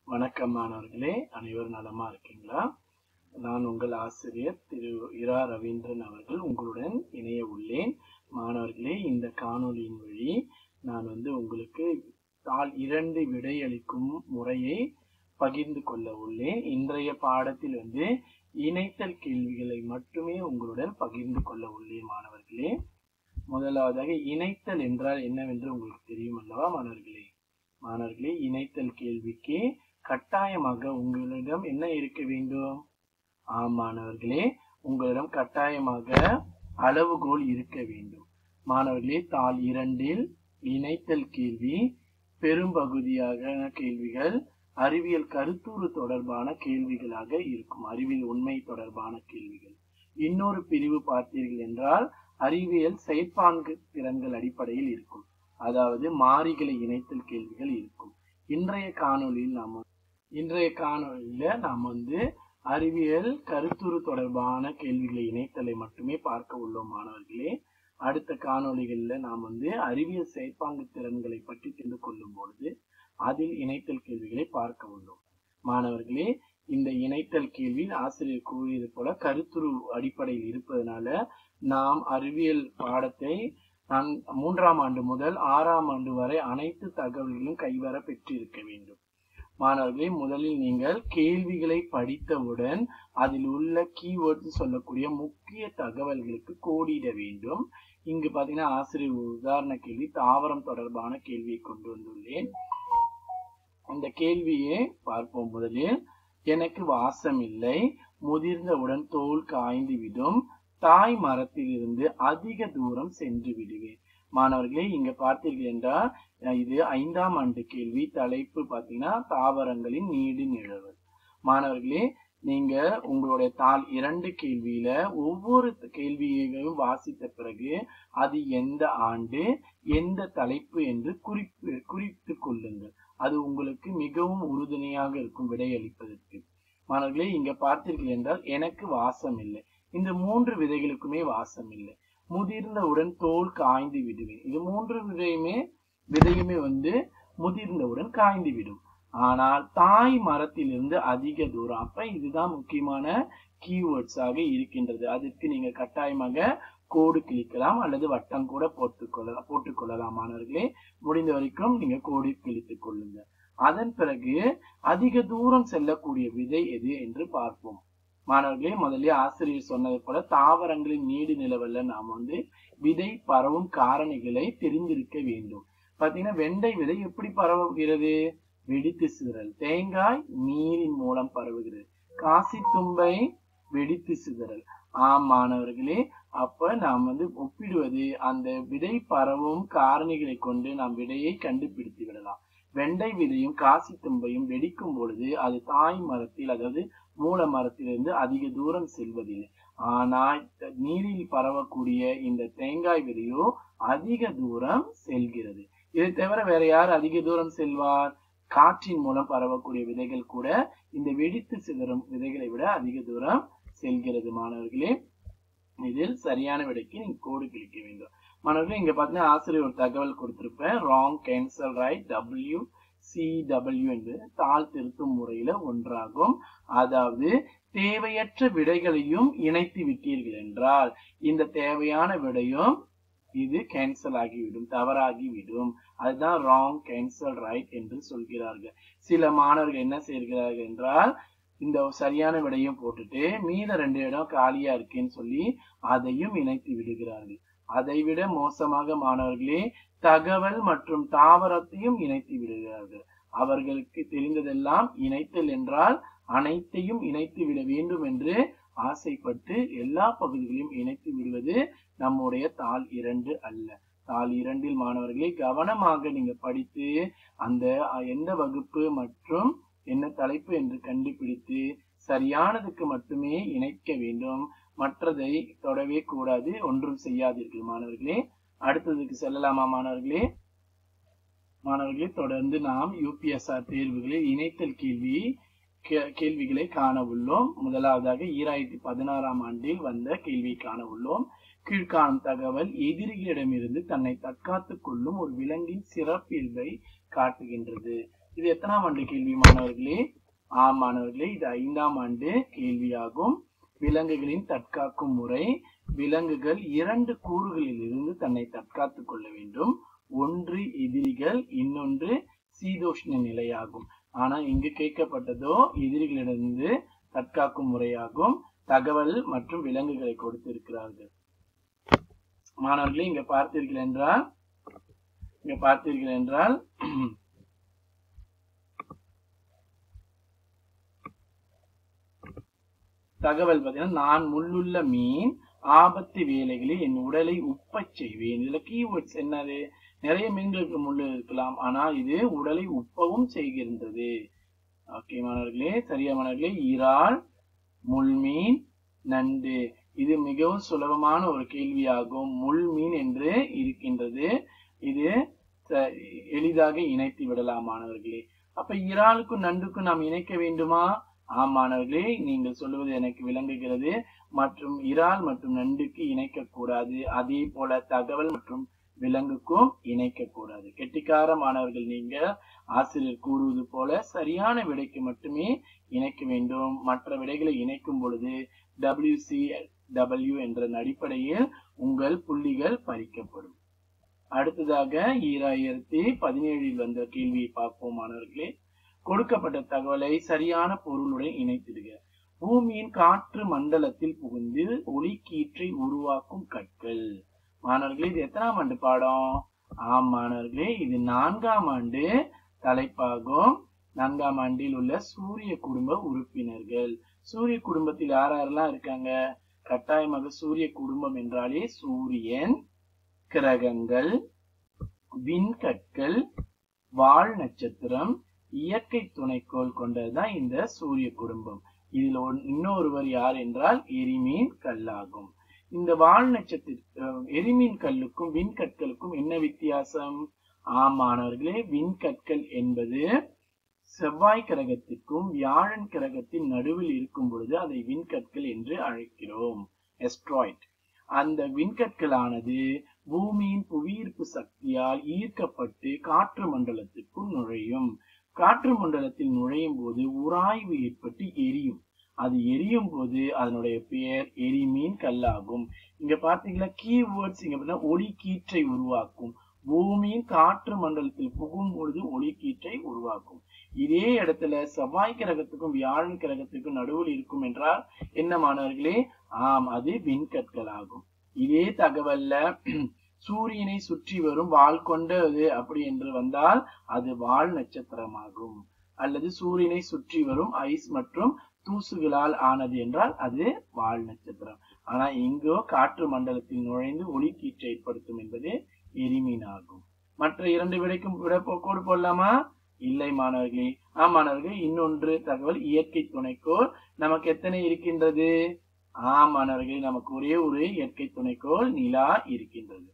வணக்கம் மாணவர்களே அனைவரும் நலமா இருக்கீங்களா நான் உங்கள் ஆசிரியர் திரு இரா ரவீந்திரன் அவர்கள் உங்களுடன் இணைய உள்ளேன் மாணவர்களே இந்த காணொளியின் வழி நான் வந்து உங்களுக்கு தாள் இரண்டு விடையளிக்கும் முறையை பகிர்ந்து கொள்ள உள்ளேன் இன்றைய பாடத்தில் வந்து இணைத்தல் கேள்விகளை மட்டுமே உங்களுடன் பகிர்ந்து கொள்ள உள்ளேன் மாணவர்களே முதலாவதாக இணைத்தல் என்றால் என்னவென்று உங்களுக்கு தெரியும் அல்லவா மாணவர்களே மாணவர்களே இணைத்தல் கேள்விக்கு கட்டாயமாக உங்களிடம் என்ன இருக்க வேண்டும் ஆம் மாணவர்களே உங்களிடம் கட்டாயமாக அளவுகோல் இருக்க வேண்டும் மாணவர்களே தாள் இரண்டில் இணைத்தல் கேள்வி பெரும்பகுதியாக கேள்விகள் அறிவியல் கருத்துரு தொடர்பான கேள்விகளாக இருக்கும் அறிவியல் உண்மை தொடர்பான கேள்விகள் இன்னொரு பிரிவு பார்த்தீர்கள் என்றால் அறிவியல் செயற்பான்கு திறன்கள் அடிப்படையில் இருக்கும் அதாவது மாறிகளை இணைத்தல் கேள்விகள் இருக்கும் இன்றைய காணொளியில் நாம் இன்றைய காணொளியில நாம் வந்து அறிவியல் கருத்துரு தொடர்பான கேள்விகளை இணைத்தலை மட்டுமே பார்க்க உள்ளோம் மாணவர்களே அடுத்த காணொளிகளில் நாம் வந்து அறிவியல் செயற்பாங்கு திறன்களை பற்றி தெரிந்து கொள்ளும் பொழுது அதில் இணைத்தல் கேள்விகளை பார்க்க உள்ளோம் மாணவர்களே இந்த இணைத்தல் கேள்வி ஆசிரியர் கூறியது போல கருத்துரு அடிப்படையில் இருப்பதனால நாம் அறிவியல் பாடத்தை நான் மூன்றாம் ஆண்டு முதல் ஆறாம் ஆண்டு வரை அனைத்து தகவல்களும் கைவர பெற்றிருக்க வேண்டும் மாணவர்களே முதலில் நீங்கள் கேள்விகளை படித்தவுடன் அதில் உள்ள கீவேர்ட்ஸ் சொல்லக்கூடிய முக்கிய தகவல்களுக்கு கோடிட வேண்டும் இங்கு பாத்தீங்கன்னா ஆசிரியர் ஒரு உதாரண கேள்வி தாவரம் தொடர்பான கேள்வியை கொண்டு வந்துள்ளேன் இந்த கேள்வியை பார்ப்போம் முதலில் எனக்கு வாசம் இல்லை முதிர்ந்தவுடன் தோல் காய்ந்து விடும் தாய் மரத்திலிருந்து அதிக தூரம் சென்று விடுவேன் மாணவர்களே இங்க பார்த்தீர்கள் என்றால் இது ஐந்தாம் ஆண்டு கேள்வி தலைப்பு பார்த்தீங்கன்னா தாவரங்களின் நீடு நிழல் மாணவர்களே நீங்க உங்களுடைய தாள் இரண்டு கேள்வியில ஒவ்வொரு கேள்வியையும் வாசித்த பிறகு அது எந்த ஆண்டு எந்த தலைப்பு என்று குறிப்பு குறித்து கொள்ளுங்கள் அது உங்களுக்கு மிகவும் உறுதுணையாக இருக்கும் விடையளிப்பதற்கு மாணவர்களே இங்க பார்த்தீர்கள் என்றால் எனக்கு வாசம் இல்லை இந்த மூன்று விதைகளுக்குமே வாசம் இல்லை முதிர்ந்தவுடன் தோல் காய்ந்து விடுவேன் இது மூன்று விதையுமே விதையுமே வந்து முதிர்ந்தவுடன் காய்ந்து விடும் ஆனால் தாய் மரத்திலிருந்து அதிக தூரம் அப்ப இதுதான் முக்கியமான கீவேர்ட்ஸாக இருக்கின்றது அதற்கு நீங்க கட்டாயமாக கோடு கிழிக்கலாம் அல்லது வட்டம் கூட போட்டுக்கொள்ளலாம் போட்டுக்கொள்ளலாம் மாணவர்களே முடிந்த வரைக்கும் நீங்க கோடு கிழித்துக் கொள்ளுங்க அதன் பிறகு அதிக தூரம் செல்லக்கூடிய விதை எது என்று பார்ப்போம் மாணவர்களே முதல்ல ஆசிரியர் சொன்னது போல தாவரங்களின் நீடு நிலவல்ல நாம் வந்து விதை பரவும் காரணிகளை தெரிந்திருக்க வேண்டும் பாத்தீங்கன்னா வெண்டை விதை எப்படி பரவுகிறது வெடித்து சிதறல் தேங்காய் நீரின் மூலம் பரவுகிறது காசி தும்பை வெடித்து சிதறல் ஆம் மாணவர்களே அப்ப நாம் வந்து ஒப்பிடுவது அந்த விதை பரவும் காரணிகளை கொண்டு நாம் விடையை கண்டுபிடித்து விடலாம் வெண்டை விதையும் காசி தும்பையும் வெடிக்கும் பொழுது அது தாய் மரத்தில் அதாவது மூல மரத்திலிருந்து அதிக தூரம் செல்வதில்லை ஆனால் நீரில் பரவக்கூடிய இந்த தேங்காய் விதையோ அதிக தூரம் செல்கிறது இதை தவிர வேற யார் அதிக தூரம் செல்வார் காற்றின் மூலம் பரவக்கூடிய விதைகள் கூட இந்த வெடித்து சிதறும் விதைகளை விட அதிக தூரம் செல்கிறது மாணவர்களே இதில் சரியான விடைக்கு நீங்க கோடு கிளிக்க வேண்டும் மாணவர்களே இங்க பாத்தீங்கன்னா ஆசிரியர் ஒரு தகவல் கொடுத்திருப்பேன் wrong cancel right W C W என்பது தாழ் திருத்தும் முறையில ஒன்றாகும் அதாவது தேவையற்ற விடைகளையும் இணைத்து விட்டீர்கள் என்றால் இந்த தேவையான விடையும் இது கேன்சல் ஆகிவிடும் தவறாகிவிடும் அதுதான் ராங் கேன்சல் ரைட் என்று சொல்கிறார்கள் சில மாணவர்கள் என்ன செய்கிறார்கள் என்றால் இந்த சரியான விடையும் போட்டுட்டு மீத ரெண்டு இடம் காலியா இருக்கேன்னு சொல்லி அதையும் இணைத்து விடுகிறார்கள் அதைவிட மோசமாக மாணவர்களே தகவல் மற்றும் தாவரத்தையும் இணைத்து விடுகிறார்கள் அவர்களுக்கு தெரிந்ததெல்லாம் இணைத்தல் என்றால் அனைத்தையும் இணைத்து விட வேண்டும் என்று ஆசைப்பட்டு எல்லா பகுதிகளையும் இணைத்து விடுவது நம்முடைய தாள் இரண்டு அல்ல தாள் இரண்டில் மாணவர்களே கவனமாக நீங்க படித்து அந்த எந்த வகுப்பு மற்றும் என்ன தலைப்பு என்று கண்டுபிடித்து சரியானதுக்கு மட்டுமே இணைக்க வேண்டும் மற்றதை தொடவே கூடாது ஒன்றும் செய்யாதீர்கள் மாணவர்களே அடுத்ததுக்கு செல்லலாமா மாணவர்களே மாணவர்களே தொடர்ந்து நாம் யூபிஎஸ்ஆர் தேர்வுகளில் இணைத்தல் கேள்வி கேள்விகளை காண உள்ளோம் முதலாவதாக ஈராயிரத்தி பதினாறாம் ஆண்டில் வந்த கேள்வியை காண உள்ளோம் கீழ்காணும் தகவல் எதிரிகளிடமிருந்து தன்னை தற்காத்துக் கொள்ளும் ஒரு விலங்கின் சிறப்பியல்பை காட்டுகின்றது இது எத்தனாம் ஆண்டு கேள்வி மாணவர்களே ஆம் மாணவர்களே இது ஐந்தாம் ஆண்டு கேள்வியாகும் விலங்குகளின் தற்காக்கும் முறை விலங்குகள் இரண்டு கூறுகளில் இருந்து தன்னை தற்காத்துக் கொள்ள வேண்டும் ஒன்று எதிரிகள் இன்னொன்று சீதோஷ்ண நிலையாகும் ஆனா இங்கு கேட்கப்பட்டதோ எதிரிகளிடமிருந்து தற்காக்கும் முறையாகும் தகவல் மற்றும் விலங்குகளை கொடுத்திருக்கிறார்கள் மாணவர்களே இங்க பார்த்தீர்கள் என்றால் இங்க பார்த்தீர்கள் என்றால் தகவல் பார்த்தீங்கன்னா நான் முள்ளுள்ள மீன் ஆபத்து வேலைகளில் என் உடலை உப்பச் செய்வேன் இதுல கீவேர்ட்ஸ் என்னது நிறைய மீன்களுக்கு முள் இருக்கலாம் ஆனா இது உடலை உப்பவும் செய்கின்றது ஓகே மாணவர்களே சரியா மாணவர்களே இறால் முள்மீன் நண்டு இது மிகவும் சுலபமான ஒரு கேள்வியாகும் முள்மீன் என்று இருக்கின்றது இது ச- எளிதாக இணைத்து விடலாம் மாணவர்களே அப்ப இறாலுக்கும் நண்டுக்கும் நாம் இணைக்க வேண்டுமா ஆம் மாணவர்களே நீங்கள் சொல்லுவது எனக்கு விளங்குகிறது மற்றும் இறால் மற்றும் நண்டுக்கு இணைக்க கூடாது அதே போல தகவல் மற்றும் விலங்குக்கும் இணைக்க கூடாது கெட்டிக்கார மாணவர்கள் நீங்க ஆசிரியர் கூறுவது போல சரியான விடைக்கு மட்டுமே இணைக்க வேண்டும் மற்ற விடைகளை இணைக்கும் பொழுது WC W என்ற அடிப்படையில் உங்கள் புள்ளிகள் பறிக்கப்படும் அடுத்ததாக ஈராயிரத்தி பதினேழில் வந்த கேள்வியை பார்ப்போம் மாணவர்களே கொடுக்கப்பட்ட தகவலை சரியான பொருளுடன் இணைத்திடுக பூமியின் காற்று மண்டலத்தில் புகுந்து ஒளிக்கீற்றை உருவாக்கும் கற்கள் மாணவர்களே இது எத்தனாம் ஆண்டு பாடம் ஆம் மாணவர்களே இது நான்காம் ஆண்டு தலைப்பாகும் நான்காம் ஆண்டில் உள்ள சூரிய குடும்ப உறுப்பினர்கள் சூரிய குடும்பத்தில் யார் யாரெல்லாம் இருக்காங்க கட்டாயமாக சூரிய குடும்பம் என்றாலே சூரியன் கிரகங்கள் விண்கற்கள் வால் நட்சத்திரம் இயற்கை துணைக்கோள் கொண்டதுதான் இந்த சூரிய குடும்பம் இதுல ஒன்- இன்னொருவர் யார் என்றால் எரிமீன் கல்லாகும் இந்த வால் நட்சத்திர எரிமீன் கல்லுக்கும் விண்கற்களுக்கும் என்ன வித்தியாசம் ஆம் மாணவர்களே விண்கற்கள் என்பது செவ்வாய் கிரகத்திற்கும் வியாழன் கிரகத்தின் நடுவில் இருக்கும் பொழுது அதை விண்கற்கள் என்று அழைக்கிறோம் எஸ்ட்ராய்ட் அந்த விண்கற்களானது பூமியின் புவியீர்ப்பு சக்தியால் ஈர்க்கப்பட்டு காற்று மண்டலத்திற்குள் நுழையும் காற்று மண்டலத்தில் நுழையும் போது உராய்வு ஏற்பட்டு எரியும் அது எரியும் போது அதனுடைய பெயர் எரிமீன் கல்லாகும் இங்க பாத்தீங்களா கீவேர்ட்ஸ் இங்க பார்த்தீங்கன்னா ஒளி கீற்றை உருவாக்கும் பூமியின் காற்று மண்டலத்தில் புகும் பொழுது ஒளி கீற்றை உருவாக்கும் இதே இடத்துல செவ்வாய் கிரகத்துக்கும் வியாழன் கிரகத்துக்கும் நடுவில் இருக்கும் என்றால் என்ன மாணவர்களே ஆம் அது விண்கற்கள் ஆகும் இதே தகவல்ல சூரியனை சுற்றி வரும் வால் கொண்டது அப்படி என்று வந்தால் அது வால் நட்சத்திரமாகும் அல்லது சூரியனை சுற்றி வரும் ஐஸ் மற்றும் தூசுகளால் ஆனது என்றால் அது வால் நட்சத்திரம் ஆனா இங்கோ காற்று மண்டலத்தில் நுழைந்து ஒளி கீற்றை ஏற்படுத்தும் என்பது எரிமீன் ஆகும் மற்ற இரண்டு விடைக்கும் விட போ- கோடு போடலாமா இல்லை மாணவர்களே ஆ மாணவர்களே இன்னொன்று தகவல் இயற்கை துணைக்கோள் நமக்கு எத்தனை இருக்கின்றது ஆ மாணவர்களே நமக்கு ஒரே ஒரு இயற்கை துணைக்கோள் நிலா இருக்கின்றது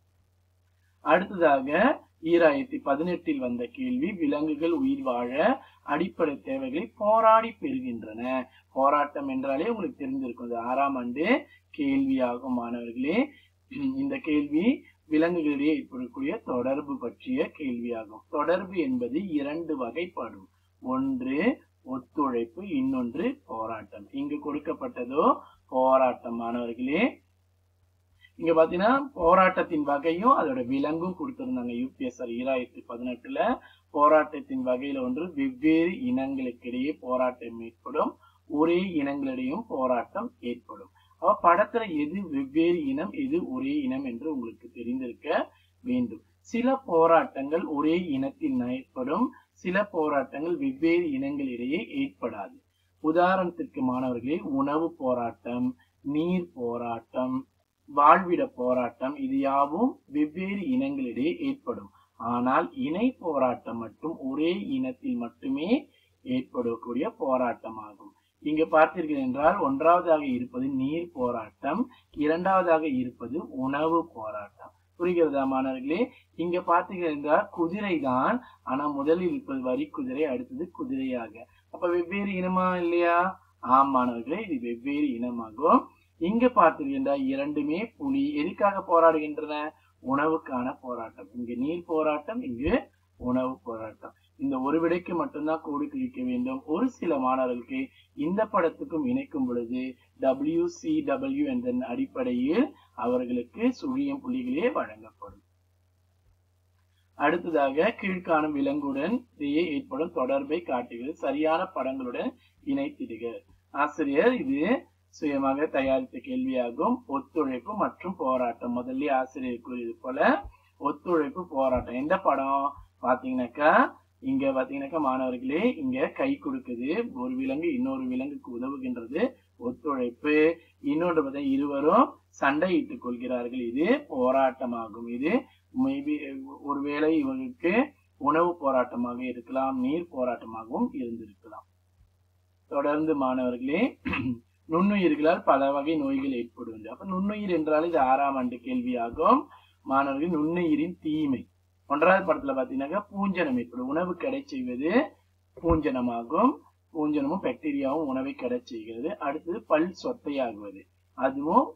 அடுத்ததாக ஈராயிரத்தி பதினெட்டில் வந்த கேள்வி விலங்குகள் உயிர் வாழ அடிப்படை தேவைகளை போராடி பெறுகின்றன போராட்டம் என்றாலே உங்களுக்கு தெரிஞ்சிருக்கும் இது ஆறாம் ஆண்டு கேள்வியாகும் மாணவர்களே இந்த கேள்வி விலங்குகளிடையே ஏற்படக்கூடிய தொடர்பு பற்றிய கேள்வியாகும் தொடர்பு என்பது இரண்டு வகைப்படும் ஒன்று ஒத்துழைப்பு இன்னொன்று போராட்டம் இங்கு கொடுக்கப்பட்டதோ போராட்டம் மாணவர்களே இங்க பாத்தீங்கன்னா போராட்டத்தின் வகையும் அதோட விலங்கும் கொடுத்திருந்தாங்க யூபிஎஸ்ஆர் ஈராயிரத்தி பதினெட்டுல போராட்டத்தின் வகையில ஒன்று வெவ்வேறு இனங்களுக்கிடையே போராட்டம் ஏற்படும் ஒரே இனங்களிடையும் போராட்டம் ஏற்படும் அப்ப படத்துல எது வெவ்வேறு இனம் எது ஒரே இனம் என்று உங்களுக்கு தெரிந்திருக்க வேண்டும் சில போராட்டங்கள் ஒரே இனத்தில் ஏற்படும் சில போராட்டங்கள் வெவ்வேறு இனங்களிடையே ஏற்படாது உதாரணத்திற்கு மாணவர்களே உணவு போராட்டம் நீர் போராட்டம் வாழ்விட போராட்டம் இது யாவும் வெவ்வேறு இனங்களிடையே ஏற்படும் ஆனால் இணை போராட்டம் மட்டும் ஒரே இனத்தில் மட்டுமே ஏற்படக்கூடிய போராட்டமாகும் இங்கு பார்த்தீர்கள் என்றால் ஒன்றாவதாக இருப்பது நீர் போராட்டம் இரண்டாவதாக இருப்பது உணவு போராட்டம் புரிகிறதா மாணவர்களே இங்க பார்த்தீர்கள் என்றால் குதிரை தான் ஆனா முதலில் இருப்பது வரி குதிரை அடுத்தது குதிரையாக அப்ப வெவ்வேறு இனமா இல்லையா ஆம் மாணவர்களே இது வெவ்வேறு இனமாகும் இங்க பார்த்தீர்கள் இரண்டுமே புலி எதுக்காக போராடுகின்றன உணவுக்கான போராட்டம் இங்கு நீர் போராட்டம் இங்கு உணவு போராட்டம் இந்த ஒரு விடைக்கு மட்டும்தான் கோடு கிழிக்க வேண்டும் ஒரு சில மாணவர்களுக்கு இந்த படத்துக்கும் இணைக்கும் பொழுது டபிள்யூ சி டபிள்யூ என்ற அடிப்படையில் அவர்களுக்கு சுழியம் புள்ளிகளே வழங்கப்படும் அடுத்ததாக கீழ்காணும் விலங்குடன் இடையே ஏற்படும் தொடர்பை காட்டுகிறது சரியான படங்களுடன் இணைத்திடுக ஆசிரியர் இது சுயமாக தயாரித்த கேள்வியாகும் ஒத்துழைப்பு மற்றும் போராட்டம் முதல்ல ஆசிரியர் கூறியது போல ஒத்துழைப்பு போராட்டம் எந்த படம் பாத்தீங்கன்னாக்கா இங்க பாத்தீங்கன்னாக்கா மாணவர்களே இங்க கை கொடுக்குது ஒரு விலங்கு இன்னொரு விலங்குக்கு உதவுகின்றது ஒத்துழைப்பு இன்னொன்று பார்த்தா இருவரும் சண்டையிட்டுக் கொள்கிறார்கள் இது போராட்டமாகும் இது மேபி ஒருவேளை இவங்களுக்கு உணவு போராட்டமாக இருக்கலாம் நீர் போராட்டமாகவும் இருந்திருக்கலாம் தொடர்ந்து மாணவர்களே நுண்ணுயிர்களால் பல வகை நோய்கள் ஏற்படுவது அப்ப நுண்ணுயிர் என்றால் இது ஆறாம் ஆண்டு கேள்வியாகும் மாணவர்கள் நுண்ணுயிரின் தீமை ஒன்றாவது படத்துல பாத்தீங்கன்னாக்கா பூஞ்சனம் ஏற்படும் உணவு கடை செய்வது பூஞ்சனமாகும் பூஞ்சனமும் பாக்டீரியாவும் உணவை கடை செய்கிறது அடுத்தது பல் சொத்தையாகுவது அதுவும்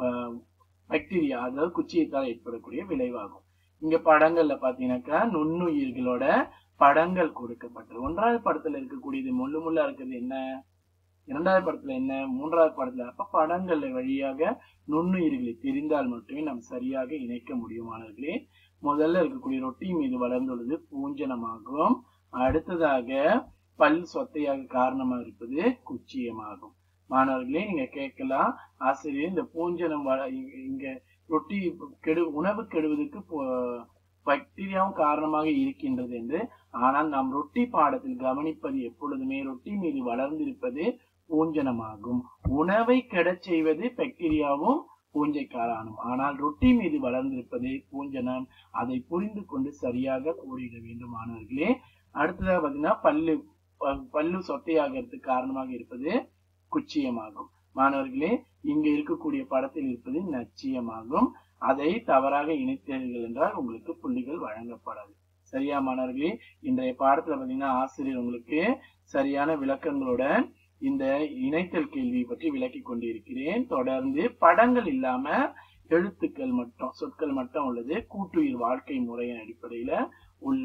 பாக்டீரியா அதாவது குச்சியத்தால் ஏற்படக்கூடிய விளைவாகும் இங்க படங்கள்ல பாத்தீங்கன்னாக்கா நுண்ணுயிர்களோட படங்கள் கொடுக்கப்பட்டது ஒன்றாவது படத்துல இருக்கக்கூடியது முள்ளு முள்ளா இருக்கிறது என்ன இரண்டாவது படத்துல என்ன மூன்றாவது படத்துல அப்ப படங்கள் வழியாக நுண்ணுயிர்களை தெரிந்தால் மட்டுமே நாம் சரியாக இணைக்க முடியுமானவர்களே முதல்ல இருக்கக்கூடிய ரொட்டி மீது வளர்ந்துள்ளது பூஞ்சனமாகும் அடுத்ததாக பல் சொத்தையாக காரணமாக இருப்பது குச்சியமாகும் மாணவர்களே நீங்க கேட்கலாம் ஆசிரியர் இந்த பூஞ்சனம் இங்க ரொட்டி கெடு உணவு கெடுவதற்கு பாக்டீரியாவும் காரணமாக இருக்கின்றது என்று ஆனால் நாம் ரொட்டி பாடத்தில் கவனிப்பது எப்பொழுதுமே ரொட்டி மீது வளர்ந்திருப்பது பூஞ்சனமாகும் உணவை கெடச் செய்வது பாக்டீரியாவும் பூஞ்சைக்காரானும் ஆனால் ரொட்டி மீது வளர்ந்திருப்பது பூஞ்சனம் அதை புரிந்து கொண்டு சரியாக கூறிட வேண்டும் மாணவர்களே அடுத்ததாக பாத்தீங்கன்னா பல்லு பல்லு சொத்தையாகிறதுக்கு காரணமாக இருப்பது குச்சியமாகும் மாணவர்களே இங்க இருக்கக்கூடிய படத்தில் இருப்பது நச்சியமாகும் அதை தவறாக இணைத்தீர்கள் என்றால் உங்களுக்கு புள்ளிகள் வழங்கப்படாது சரியா மாணவர்களே இன்றைய பாடத்துல பாத்தீங்கன்னா ஆசிரியர் உங்களுக்கு சரியான விளக்கங்களுடன் இந்த இணைத்தல் கேள்வி பற்றி விளக்கி கொண்டிருக்கிறேன் தொடர்ந்து படங்கள் இல்லாம எழுத்துக்கள் மட்டும் சொற்கள் மட்டும் உள்ளது கூட்டுயிர் வாழ்க்கை முறையின் அடிப்படையில உள்ள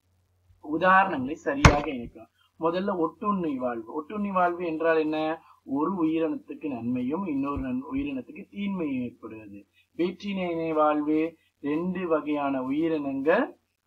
உதாரணங்களை சரியாக இணைக்கலாம் முதல்ல ஒட்டுண்ணி வாழ்வு ஒட்டுண்ணி வாழ்வு என்றால் என்ன ஒரு உயிரினத்துக்கு நன்மையும் இன்னொரு உயிரினத்துக்கு தீன்மையும் ஏற்படுவது வேற்றினை வாழ்வு ரெண்டு வகையான உயிரினங்கள்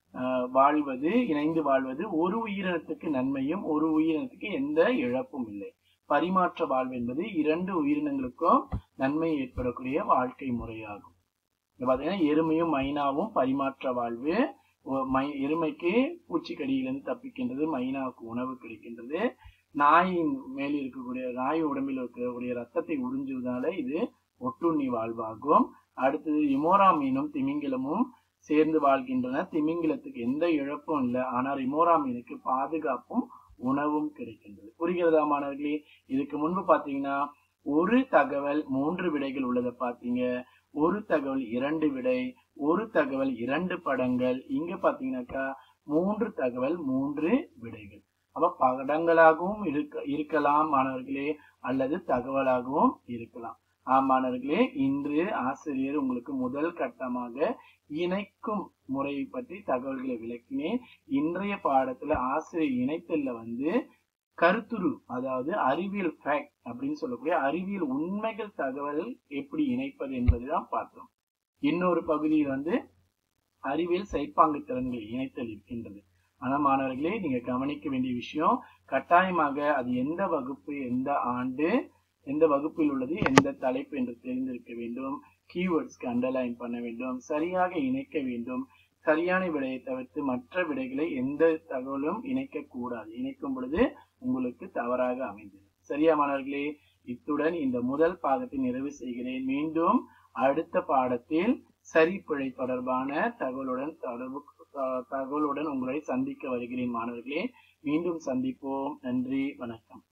வாழ்வது இணைந்து வாழ்வது ஒரு உயிரினத்துக்கு நன்மையும் ஒரு உயிரினத்துக்கு எந்த இழப்பும் இல்லை பரிமாற்ற வாழ்வு என்பது இரண்டு உயிரினங்களுக்கும் நன்மை ஏற்படக்கூடிய வாழ்க்கை முறையாகும் பாத்தீங்கன்னா எருமையும் மைனாவும் பரிமாற்ற வாழ்வு எருமைக்கு பூச்சிக்கடியிலிருந்து தப்பிக்கின்றது மைனாவுக்கு உணவு கிடைக்கின்றது நாயின் மேல் இருக்கக்கூடிய நாய் உடம்பில் இருக்கக்கூடிய ரத்தத்தை உறிஞ்சுவதால இது ஒட்டுண்ணி வாழ்வாகும் அடுத்தது இமோரா மீனும் திமிங்கிலமும் சேர்ந்து வாழ்கின்றன திமிங்கிலத்துக்கு எந்த இழப்பும் இல்லை ஆனால் இமோரா மீனுக்கு பாதுகாப்பும் உணவும் கிடைக்கின்றது புரிகிறதா மாணவர்களே இதுக்கு முன்பு பாத்தீங்கன்னா ஒரு தகவல் மூன்று விடைகள் உள்ளதை பாத்தீங்க ஒரு தகவல் இரண்டு விடை ஒரு தகவல் இரண்டு படங்கள் இங்க பாத்தீங்கன்னாக்கா மூன்று தகவல் மூன்று விடைகள் அப்ப படங்களாகவும் இருக்க இருக்கலாம் மாணவர்களே அல்லது தகவலாகவும் இருக்கலாம் ஆமாணவர்களே இன்று ஆசிரியர் உங்களுக்கு முதல் கட்டமாக இணைக்கும் முறையை பற்றி தகவல்களை விளக்கினேன் இன்றைய பாடத்துல ஆசிரியர் இணைத்தல்ல வந்து கருத்துரு அதாவது அறிவியல் ஃபேக்ட் அப்படின்னு சொல்லக்கூடிய அறிவியல் உண்மைகள் தகவல் எப்படி இணைப்பது என்பதுதான் பார்த்தோம் இன்னொரு பகுதியில் வந்து அறிவியல் செயற்பாங்கு திறன்களை இணைத்தல் இருக்கின்றது ஆனா மாணவர்களே நீங்க கவனிக்க வேண்டிய விஷயம் கட்டாயமாக அது எந்த வகுப்பு எந்த ஆண்டு எந்த வகுப்பில் உள்ளது எந்த தலைப்பு என்று தெரிந்திருக்க வேண்டும் கீவேர்ட்ஸ்க்கு அண்டர்லைன் பண்ண வேண்டும் சரியாக இணைக்க வேண்டும் சரியான விடையை தவிர்த்து மற்ற விடைகளை எந்த தகவலும் இணைக்க கூடாது இணைக்கும் பொழுது உங்களுக்கு தவறாக அமைந்தது சரியா மாணவர்களே இத்துடன் இந்த முதல் பாகத்தை நிறைவு செய்கிறேன் மீண்டும் அடுத்த பாடத்தில் சரி பிழை தொடர்பான தகவலுடன் தொடர்பு தகவலுடன் உங்களை சந்திக்க வருகிறேன் மாணவர்களே மீண்டும் சந்திப்போம் நன்றி வணக்கம்